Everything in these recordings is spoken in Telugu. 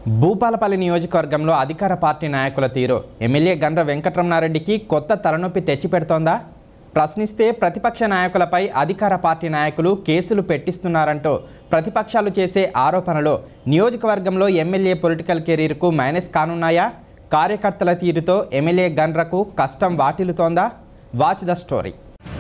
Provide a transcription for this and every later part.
భూపాలపల్లి నియోజకవర్గంలో అధికార పార్టీ నాయకుల తీరు ఎమ్మెల్యే గండ్ర వెంకటరమణారెడ్డికి కొత్త తలనొప్పి తెచ్చిపెడుతోందా ప్రశ్నిస్తే ప్రతిపక్ష నాయకులపై అధికార పార్టీ నాయకులు కేసులు పెట్టిస్తున్నారంటూ ప్రతిపక్షాలు చేసే ఆరోపణలు నియోజకవర్గంలో ఎమ్మెల్యే పొలిటికల్ కెరీర్కు మైనస్ కానున్నాయా కార్యకర్తల తీరుతో ఎమ్మెల్యే గండ్రకు కష్టం వాటిల్లుతోందా వాచ్ ద స్టోరీ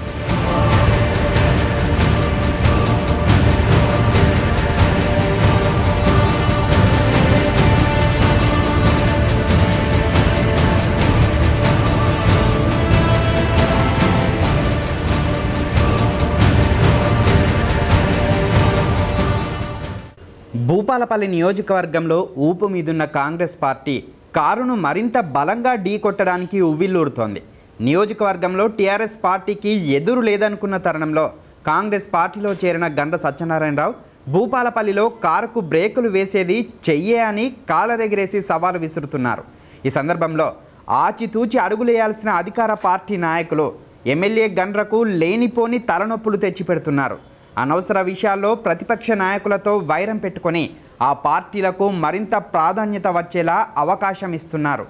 భూపాలపల్లి నియోజకవర్గంలో ఊపు మీదున్న కాంగ్రెస్ పార్టీ కారును మరింత బలంగా ఢీకొట్టడానికి ఉవ్విల్లూరుతోంది నియోజకవర్గంలో టీఆర్ఎస్ పార్టీకి ఎదురు లేదనుకున్న తరుణంలో కాంగ్రెస్ పార్టీలో చేరిన గండ సత్యనారాయణరావు భూపాలపల్లిలో కారుకు బ్రేకులు వేసేది చెయ్యే అని కాలరెగిరేసి సవాలు విసురుతున్నారు ఈ సందర్భంలో ఆచితూచి అడుగులేయాల్సిన అధికార పార్టీ నాయకులు ఎమ్మెల్యే గండ్రకు లేనిపోని తలనొప్పులు తెచ్చిపెడుతున్నారు అనవసర విషయాల్లో ప్రతిపక్ష నాయకులతో వైరం పెట్టుకొని ఆ పార్టీలకు మరింత ప్రాధాన్యత వచ్చేలా అవకాశం ఇస్తున్నారు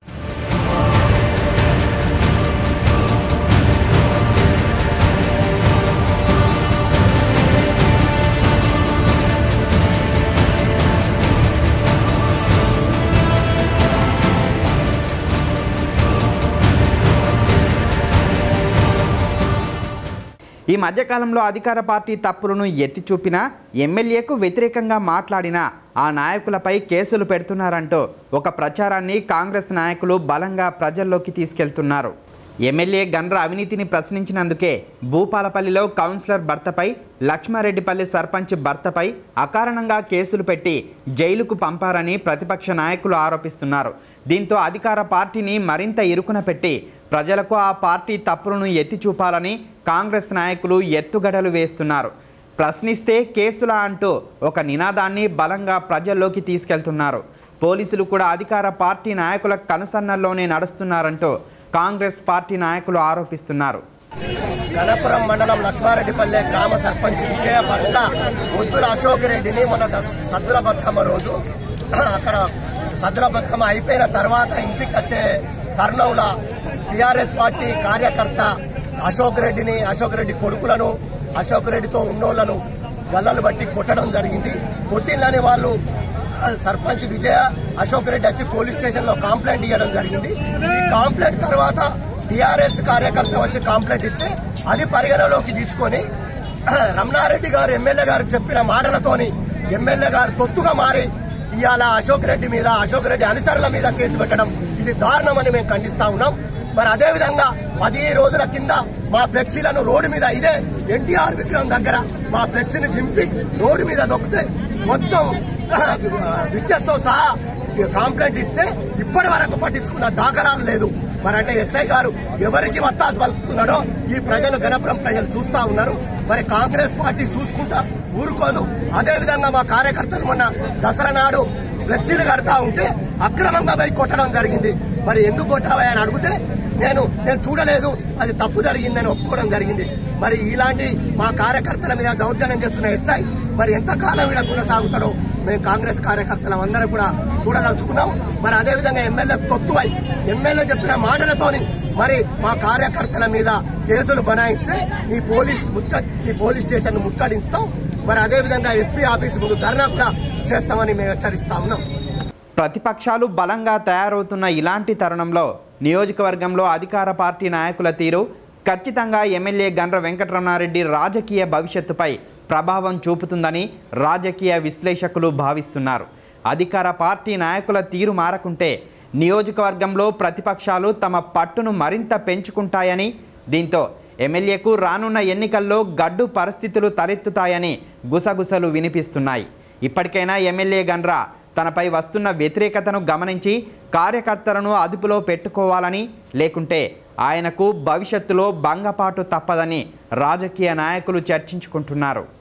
ఈ మధ్యకాలంలో అధికార పార్టీ తప్పులను ఎత్తి చూపినా ఎమ్మెల్యేకు వ్యతిరేకంగా మాట్లాడిన ఆ నాయకులపై కేసులు పెడుతున్నారంటూ ఒక ప్రచారాన్ని కాంగ్రెస్ నాయకులు బలంగా ప్రజల్లోకి తీసుకెళ్తున్నారు ఎమ్మెల్యే గండ్ర అవినీతిని ప్రశ్నించినందుకే భూపాలపల్లిలో కౌన్సిలర్ భర్తపై లక్ష్మారెడ్డిపల్లి సర్పంచ్ భర్తపై అకారణంగా కేసులు పెట్టి జైలుకు పంపారని ప్రతిపక్ష నాయకులు ఆరోపిస్తున్నారు దీంతో అధికార పార్టీని మరింత ఇరుకున పెట్టి ప్రజలకు ఆ పార్టీ తప్పులను ఎత్తి చూపాలని కాంగ్రెస్ నాయకులు ఎత్తుగడలు వేస్తున్నారు ప్రశ్నిస్తే కేసులా అంటూ ఒక నినాదాన్ని బలంగా ప్రజల్లోకి తీసుకెళ్తున్నారు పోలీసులు కూడా అధికార పార్టీ నాయకుల కనుసన్నల్లోనే నడుస్తున్నారంటూ కాంగ్రెస్ పార్టీ నాయకులు ఆరోపిస్తున్నారు గణపురం మండలం లక్ష్మారెడ్డిపల్లె గ్రామ సర్పంచ్ విజయ భర్త ముద్దుల అశోక్ రెడ్డిని మొన్న దస్- సద్దుల బతుకమ్మ రోజు అక్కడ సద్దుల బతుకమ్మ అయిపోయిన తర్వాత ఇంటికి వచ్చే తరుణంలో టీఆర్ఎస్ పార్టీ కార్యకర్త అశోక్ రెడ్డిని అశోక్ రెడ్డి కొడుకులను అశోక్ రెడ్డితో ఉన్నోళ్లను గల్లలు బట్టి కొట్టడం జరిగింది కొట్టిందని వాళ్ళు సర్పంచ్ విజయ అశోక్ రెడ్డి వచ్చి పోలీస్ స్టేషన్ లో కంప్లైంట్ ఇవ్వడం జరిగింది ఈ కంప్లైంట్ తర్వాత టీఆర్ఎస్ కార్యకర్త వచ్చి కంప్లైంట్ ఇస్తే అది పరిగణలోకి తీసుకొని రమణారెడ్డి గారు ఎమ్మెల్యే గారు చెప్పిన మాటలతోని ఎమ్మెల్యే గారు తొత్తుగా మారి ఇవాళ అశోక్ రెడ్డి మీద అశోక్ రెడ్డి అనుచరుల మీద కేసు పెట్టడం ఇది దారుణమని మేము ఖండిస్తా ఉన్నాం మరి అదే విధంగా పది రోజుల కింద మా ఫ్లెక్సీలను రోడ్డు మీద ఇదే ఎన్టీఆర్ విగ్రహం దగ్గర మా ఫ్లెక్సీని చింపి రోడ్డు మీద దొక్కితే మొత్తం విద్యతో సహా కంప్లైంట్ ఇస్తే ఇప్పటి వరకు పట్టించుకున్న దాఖలాలు లేదు మరి అంటే ఎస్ఐ గారు ఎవరికి వత్తాసు పలుకుతున్నాడో ఈ ప్రజలు గణపురం ప్రజలు చూస్తా ఉన్నారు మరి కాంగ్రెస్ పార్టీ చూసుకుంటా ఊరుకోదు అదే విధంగా మా కార్యకర్తలు మొన్న దసరా నాడు ఫ్లెక్సీలు కడతా ఉంటే అక్రమంగా పోయి కొట్టడం జరిగింది మరి ఎందుకు కొట్టావా అని అడిగితే నేను నేను చూడలేదు అది తప్పు జరిగిందని ఒప్పుకోవడం జరిగింది మరి ఇలాంటి మా కార్యకర్తల మీద దౌర్జన్యం చేస్తున్న ఎస్ఐ మరి ఎంత కాలం వీడ కొనసాగుతాడో మేము కాంగ్రెస్ కార్యకర్తలం అందరం కూడా చూడదలుచుకున్నాం మరి అదే విధంగా ఎమ్మెల్యే కొత్తువై ఎమ్మెల్యే చెప్పిన మాటలతోని మరి మా కార్యకర్తల మీద కేసులు బనాయిస్తే ఈ పోలీస్ ముట్ట ఈ పోలీస్ స్టేషన్ ముట్టడిస్తాం మరి అదే విధంగా ఎస్పీ ఆఫీస్ ముందు ధర్నా కూడా చేస్తామని మేము హెచ్చరిస్తా ఉన్నాం ప్రతిపక్షాలు బలంగా తయారవుతున్న ఇలాంటి తరుణంలో నియోజకవర్గంలో అధికార పార్టీ నాయకుల తీరు ఖచ్చితంగా ఎమ్మెల్యే గండ్ర వెంకటరమణారెడ్డి రాజకీయ భవిష్యత్తుపై ప్రభావం చూపుతుందని రాజకీయ విశ్లేషకులు భావిస్తున్నారు అధికార పార్టీ నాయకుల తీరు మారకుంటే నియోజకవర్గంలో ప్రతిపక్షాలు తమ పట్టును మరింత పెంచుకుంటాయని దీంతో ఎమ్మెల్యేకు రానున్న ఎన్నికల్లో గడ్డు పరిస్థితులు తలెత్తుతాయని గుసగుసలు వినిపిస్తున్నాయి ఇప్పటికైనా ఎమ్మెల్యే గండ్ర తనపై వస్తున్న వ్యతిరేకతను గమనించి కార్యకర్తలను అదుపులో పెట్టుకోవాలని లేకుంటే ఆయనకు భవిష్యత్తులో భంగపాటు తప్పదని రాజకీయ నాయకులు చర్చించుకుంటున్నారు